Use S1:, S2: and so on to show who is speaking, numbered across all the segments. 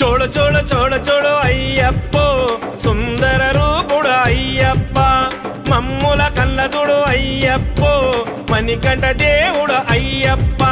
S1: చూడు చూడు చూడు చూడు అయ్యప్పో సుందర రూపుడు అయ్యప్ప మమ్ముల కళ్ళ చూడు అయ్యప్పో మణికంఠ దేవుడు అయ్యప్ప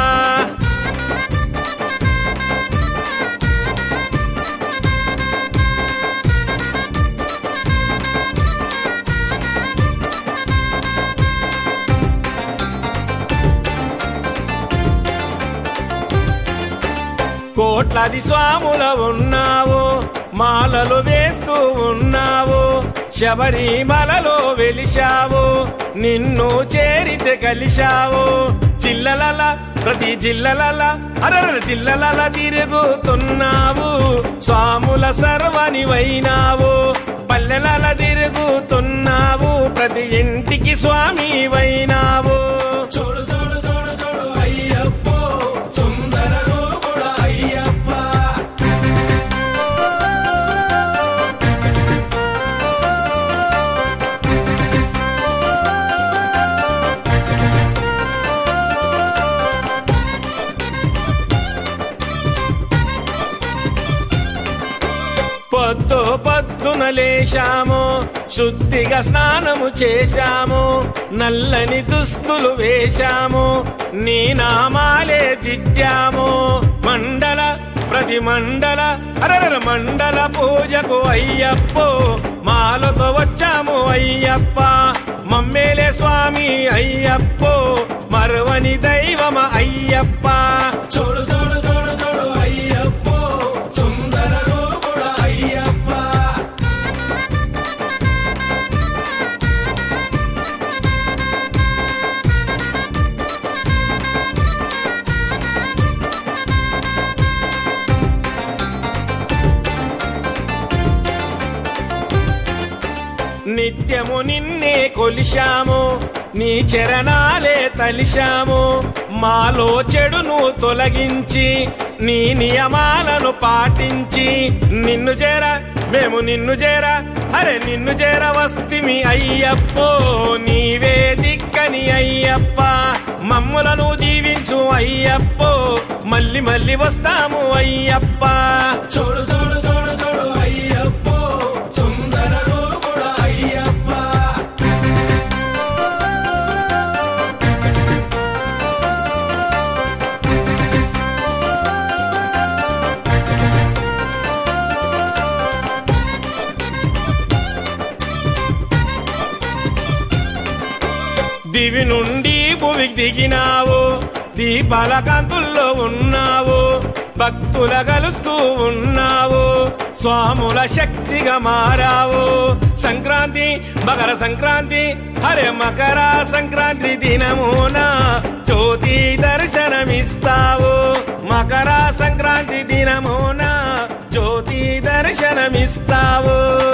S1: కోట్లాది స్వాముల ఉన్నావు మాలలు వేస్తూ ఉన్నావు శబరిమలలో వెలిశావు నిన్ను చేరితే కలిశావు జిల్లలల ప్రతి జిల్లలల అరర జిల్లలల తిరుగుతున్నావు స్వాముల సర్వనివైనావు పల్లెలల తిరుగుతున్నావు ప్రతి ఇంటికి స్వామి వైనావు
S2: చూడు చూడు చూడు చూడు అయ్యప్పో సుందర రూపుడు అయ్యప్ప
S1: పొద్దు పొద్దున లేశాము శుద్ధిగా స్నానము చేశాము నల్లని దుస్తులు వేశాము నీ నామాలే దిద్దాము మండల ప్రతి మండల అరర మండల పూజకు అయ్యప్పో మాలతో వచ్చాము అయ్యప్ప మమ్మేలే స్వామి అయ్యప్పో మరువని దైవమ అయ్యప్ప
S2: చూడు చూడు చూడు చూడు అయ్యప్పో సుందర రూపుడు అయ్యప్ప
S1: నిత్యము నిన్నే కొలిశాము నీ చరణాలే తలిశాము మాలో చెడును తొలగించి నీ నియమాలను పాటించి నిన్ను చేర మేము నిన్ను చేర అరే నిన్ను చేర వస్తిమి అయ్యప్పో నీవే దిక్కని అయ్యప్ప మమ్ములను దీవించు అయ్యప్పో మళ్ళీ మళ్ళీ వస్తాము అయ్యప్ప
S2: చూడు చూడు చూడు చూడు అయ్యప్పో సుందర రూపుడు అయ్యప్ప
S1: దివి నుండి భువికి దిగినావు దీపాల కాంతుల్లో ఉన్నావు భక్తుల కలుస్తూ ఉన్నావు స్వాముల శక్తిగా మారావు సంక్రాంతి మకర సంక్రాంతి హరే మకర సంక్రాంతి దినమున జ్యోతి దర్శనమిస్తావు మకర సంక్రాంతి దినమున జ్యోతి దర్శనమిస్తావు